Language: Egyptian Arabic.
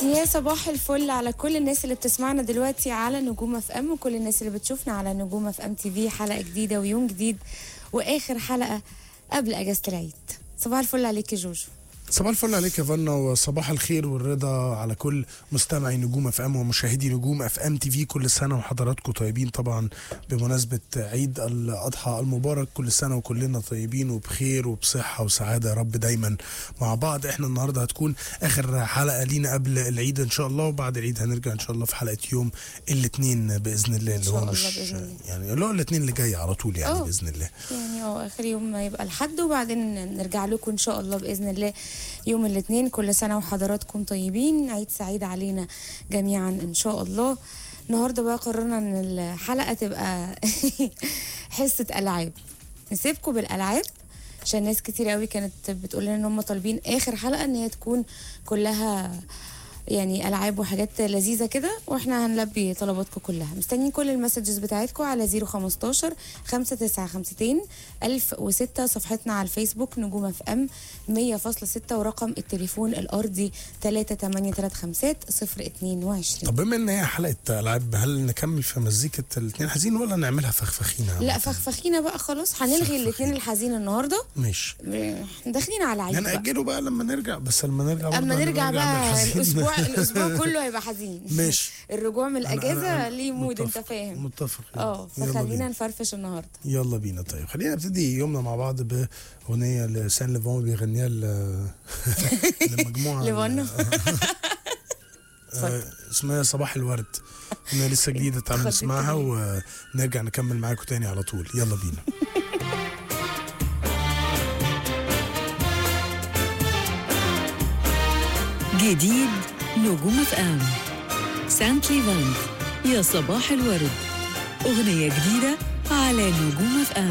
يا صباح الفل على كل الناس اللي بتسمعنا دلوقتي على نجوم اف ام وكل الناس اللي بتشوفنا على نجوم اف ام تي في حلقه جديده ويوم جديد واخر حلقه قبل اجازه العيد صباح الفل عليك يا جوجو صباح الفل عليك يا فنا وصباح الخير والرضا على كل مستمعي نجوم اف ام ومشاهدي نجوم اف ام تي في كل سنه وحضراتكم طيبين طبعا بمناسبه عيد الاضحى المبارك كل سنه وكلنا طيبين وبخير وبصحه وسعاده يا رب دايما مع بعض احنا النهارده هتكون اخر حلقه لينا قبل العيد ان شاء الله وبعد العيد هنرجع ان شاء الله في حلقه يوم الاثنين باذن الله اللي شاء هو الله مش بإذن الله. يعني اللي هو الاثنين اللي جاي على طول يعني أوه. باذن الله يعني هو اخر يوم هيبقى الحد وبعدين نرجع لكم ان شاء الله باذن الله يوم الاثنين كل سنه وحضراتكم طيبين عيد سعيد علينا جميعا ان شاء الله النهارده بقى قررنا ان الحلقه تبقى حصه العاب نسيبكم بالالعاب عشان ناس كتير قوي كانت بتقول لنا ان هم طالبين اخر حلقه ان هي تكون كلها يعني العاب وحاجات لذيذه كده واحنا هنلبي طلباتكم كلها مستنيين كل المسجز بتاعتكم على 015 5952 1006 صفحتنا على الفيسبوك نجوم اف ام 100.6 ورقم التليفون الارضي 38350 022 طب بما ان هي حلقه العاب هل نكمل في مزيكه الاثنين حزين ولا نعملها فخفخينه لا فخفخينا بقى خلاص هنلغي فخفخينا. الاثنين الحزين النهارده ماشي احنا داخلين على عيد بقى. هنأجله بقى لما نرجع بس لما نرجع برضه اما نرجع هنرجع بقى بالحزين. الاسبوع الاسبوع كله هيبقى حزين ماشي. الرجوع من أنا- أنا- الاجازه أنا ليه مود انت متفق- فاهم متفق اه يلا فخلينا بينا. نفرفش النهارده يلا بينا طيب خلينا نبتدي يومنا مع بعض باغنيه لسان ليفون بيغنيها ل- لمجموعه ليفون. آه، اسمها صباح الورد انا لسه جديده تعالوا خدت نسمعها بالي. ونرجع نكمل معاكم تاني على طول يلا بينا جديد نجوم اف ام سانت ليفاند يا صباح الورد أغنية جديدة على نجوم اف ام